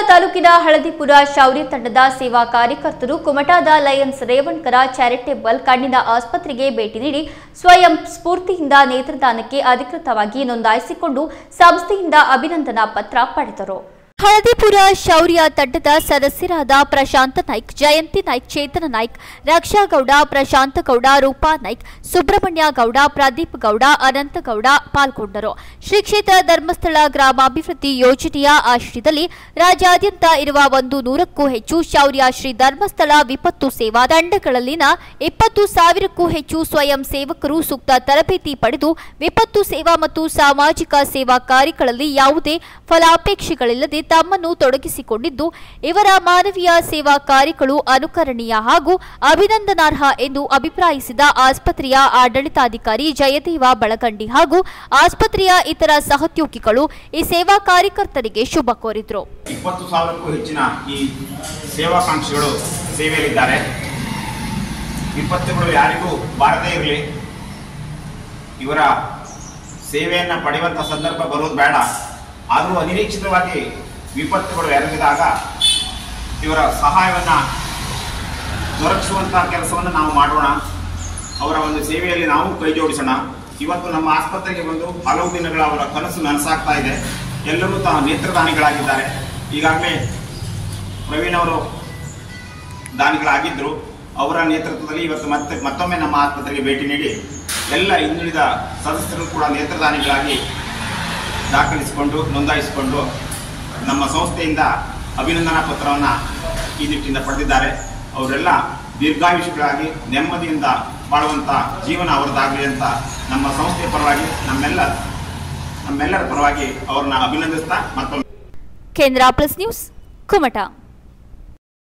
ತಾಲೂಕಿನ ಹಳದಿಪುರ ಶೌರ್ಯ ತಂಡದ ಸೇವಾ ಕಾರ್ಯಕರ್ತರು ಕುಮಟಾದ ಲಯನ್ಸ್ ರೇವಣ್ಕರ ಚಾರಿಟೇಬಲ್ ಕಣ್ಣಿನ ಆಸ್ಪತ್ರೆಗೆ ಭೇಟಿ ನೀಡಿ ಸ್ವಯಂ ಸ್ಫೂರ್ತಿಯಿಂದ ನೇತ್ರದಾನಕ್ಕೆ ಅಧಿಕೃತವಾಗಿ ನೋಂದಾಯಿಸಿಕೊಂಡು ಸಂಸ್ಥೆಯಿಂದ ಅಭಿನಂದನಾ ಪತ್ರ ಪಡೆದರು ಹಳದಿಪುರ ಶೌರ್ಯ ತಂಡದ ಸದಸ್ಯರಾದ ಪ್ರಶಾಂತ ನಾಯ್ಕ್ ಜಯಂತಿ ನಾಯ್ಕ್ ಚೇತನ ನಾಯ್ಕ್ ರಕ್ಷಾಗೌಡ ಪ್ರಶಾಂತ ಗೌಡ ರೂಪಾ ನಾಯ್ಕ್ ಸುಬ್ರಹ್ಮಣ್ಯ ಗೌಡ ಪ್ರದೀಪ್ ಗೌಡ ಅನಂತಗೌಡ ಪಾಲ್ಗೊಂಡರು ಶ್ರೀ ಕ್ಷೇತ್ರ ಧರ್ಮಸ್ಥಳ ಗ್ರಾಮಾಭಿವೃದ್ಧಿ ಯೋಜನೆಯ ಆಶ್ರಯದಲ್ಲಿ ರಾಜ್ಯಾದ್ಯಂತ ಇರುವ ಒಂದು ನೂರಕ್ಕೂ ಹೆಚ್ಚು ಶೌರ್ಯ ಶ್ರೀ ಧರ್ಮಸ್ಥಳ ವಿಪತ್ತು ಸೇವಾ ತಂಡಗಳಲ್ಲಿನ ಇಪ್ಪತ್ತು ಸಾವಿರಕ್ಕೂ ಹೆಚ್ಚು ಸ್ವಯಂ ಸೇವಕರು ಸೂಕ್ತ ತರಬೇತಿ ಪಡೆದು ವಿಪತ್ತು ಸೇವಾ ಮತ್ತು ಸಾಮಾಜಿಕ ಸೇವಾ ಕಾರ್ಯಗಳಲ್ಲಿ ಯಾವುದೇ ಫಲಾಪೇಕ್ಷೆಗಳಿಲ್ಲದೆ ತಮ್ಮನ್ನು ತೊಡಗಿಸಿಕೊಂಡಿದ್ದು ಇವರ ಮಾನವೀಯ ಸೇವಾ ಕಾರ್ಯಗಳು ಅನುಕರಣೀಯ ಹಾಗೂ ಅಭಿನಂದನಾರ್ಹ ಎಂದು ಅಭಿಪ್ರಾಯಿಸಿದ ಆಸ್ಪತ್ರೆಯ ಆಡಳಿತಾಧಿಕಾರಿ ಜಯದೇವ ಬಳಗಂಡಿ ಹಾಗೂ ಆಸ್ಪತ್ರೆಯ ಇತರ ಸಹೋದ್ಯೋಗಿಗಳು ಈ ಸೇವಾ ಕಾರ್ಯಕರ್ತರಿಗೆ ಶುಭ ಕೋರಿದರು ಇಪ್ಪತ್ತು ಸಾವಿರಕ್ಕೂ ಹೆಚ್ಚಿನ ಈ ಸೇವಾಕಾಂಕ್ಷಿಗಳು ಸೇವೆಯಲ್ಲಿದ್ದಾರೆ ವಿಪತ್ತುಗಳು ಯಾರಿಗೂ ಬಾರದೇ ಇರಲಿ ಇವರ ಸೇವೆಯನ್ನು ಪಡೆಯುವಂಥ ಸಂದರ್ಭ ಬರೋದು ಬೇಡ ಆದರೂ ಅನಿರೀಕ್ಷಿತವಾಗಿ ವಿಪತ್ತುಗಳು ಎರಗಿದಾಗ ಇವರ ಸಹಾಯವನ್ನು ದೊರಕಿಸುವಂಥ ಕೆಲಸವನ್ನು ನಾವು ಮಾಡೋಣ ಅವರ ಒಂದು ಸೇವೆಯಲ್ಲಿ ನಾವು ಕೈ ಜೋಡಿಸೋಣ ಇವತ್ತು ನಮ್ಮ ಆಸ್ಪತ್ರೆಗೆ ಬಂದು ಹಲವು ದಿನಗಳ ಅವರ ಕನಸು ನನಸಾಗ್ತಾ ಇದೆ ಎಲ್ಲರೂ ತಾ ನೇತ್ರದಾನಿಗಳಾಗಿದ್ದಾರೆ ಈಗಾಗಲೇ ಪ್ರವೀಣ್ ಅವರು ದಾನಿಗಳಾಗಿದ್ದರು ಅವರ ನೇತೃತ್ವದಲ್ಲಿ ಇವತ್ತು ಮತ್ತೆ ಮತ್ತೊಮ್ಮೆ ನಮ್ಮ ಆಸ್ಪತ್ರೆಗೆ ಭೇಟಿ ನೀಡಿ ಎಲ್ಲ ಹಿಂದುಳಿದ ಸದಸ್ಯರು ಕೂಡ ನೇತ್ರದಾನಿಗಳಾಗಿ ದಾಖಲಿಸಿಕೊಂಡು ನೋಂದಾಯಿಸಿಕೊಂಡು ನಮ್ಮ ಸಂಸ್ಥೆಯಿಂದ ಅಭಿನಂದನಾ ಪತ್ರವನ್ನು ಈ ನಿಟ್ಟಿನಿಂದ ಪಡೆದಿದ್ದಾರೆ ಅವರೆಲ್ಲ ದೀರ್ಘಾಯುಷಗಳಾಗಿ ನೆಮ್ಮದಿಯಿಂದ ಬಾಳುವಂಥ ಜೀವನ ಅವರದಾಗಲಿ ಅಂತ ನಮ್ಮ ಸಂಸ್ಥೆಯ ಪರವಾಗಿ ನಮ್ಮೆಲ್ಲ ನಮ್ಮೆಲ್ಲರ ಪರವಾಗಿ ಅವ್ರನ್ನ ಅಭಿನಂದಿಸ್ತಾ ಮತ್ತೊಮ್ಮೆ ಕೇಂದ್ರ ಪ್ಲಸ್ ನ್ಯೂಸ್ ಕುಮಟಾ